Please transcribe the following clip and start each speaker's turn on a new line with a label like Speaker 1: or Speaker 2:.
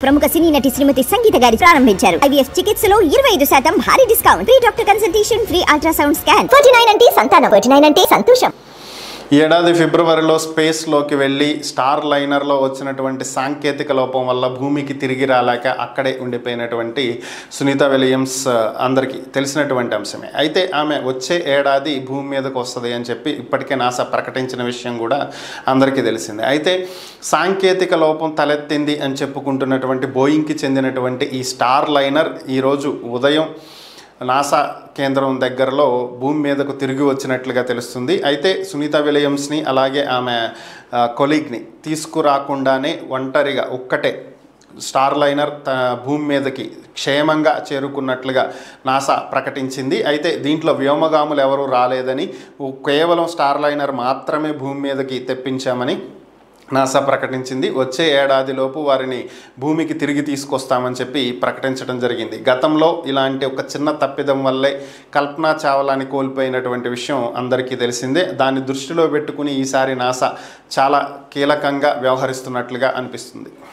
Speaker 1: ప్రముఖ సినీ నటి శ్రీమతి సంగీత గారి ప్రారంభించారు ఐవీఎఫ్ చికిత్సలో ఇరవై ఐదు శాతం భారీ discount free doctor consultation free ultrasound scan forty nine అంటే సంతానం ఫోర్టీ నైన్ అంటే సంతోషం
Speaker 2: ఈ ఏడాది ఫిబ్రవరిలో స్పేస్లోకి వెళ్ళి స్టార్ లైనర్లో వచ్చినటువంటి సాంకేతిక లోపం వల్ల భూమికి తిరిగి రాలేక అక్కడే ఉండిపోయినటువంటి సునీత విలియమ్స్ ఆ, అందరికీ తెలిసినటువంటి అంశమే అయితే ఆమె వచ్చే ఏడాది భూమి మీదకు వస్తుంది అని చెప్పి ఇప్పటికే నాసా ప్రకటించిన విషయం కూడా అందరికీ తెలిసిందే అయితే సాంకేతిక లోపం తలెత్తింది అని చెప్పుకుంటున్నటువంటి బోయింగ్కి చెందినటువంటి ఈ స్టార్ లైనర్ ఈరోజు ఉదయం నాసా కేంద్రం దగ్గరలో భూమి మీదకు తిరిగి వచ్చినట్లుగా తెలుస్తుంది అయితే సునీత విలియమ్స్ని అలాగే ఆమె ఆ, కొలీగ్ని తీసుకురాకుండానే ఒంటరిగా ఒక్కటే స్టార్ లైనర్ త- భూమి మీదకి క్షేమంగా చేరుకున్నట్లుగా నాసా ప్రకటించింది అయితే దీంట్లో వ్యోమగాములు ఎవరూ రాలేదని ఓ- కేవలం స్టార్ లైనర్ మాత్రమే భూమి మీదకి తెప్పించామని నాసా ప్రకటించింది వచ్చే ఏడాదిలోపు వారిని భూమికి తిరిగి తీసుకొస్తామని చెప్పి ప్రకటించడం జరిగింది గతంలో ఇలాంటి ఒక చిన్న తప్పిదం వల్లే కల్పనా చావ్లాని కోల్పోయినటువంటి విషయం అందరికీ తెలిసిందే దాన్ని దృష్టిలో పెట్టుకుని ఈసారి నాసా చాలా కీలకంగా వ్యవహరిస్తున్నట్లుగా అనిపిస్తుంది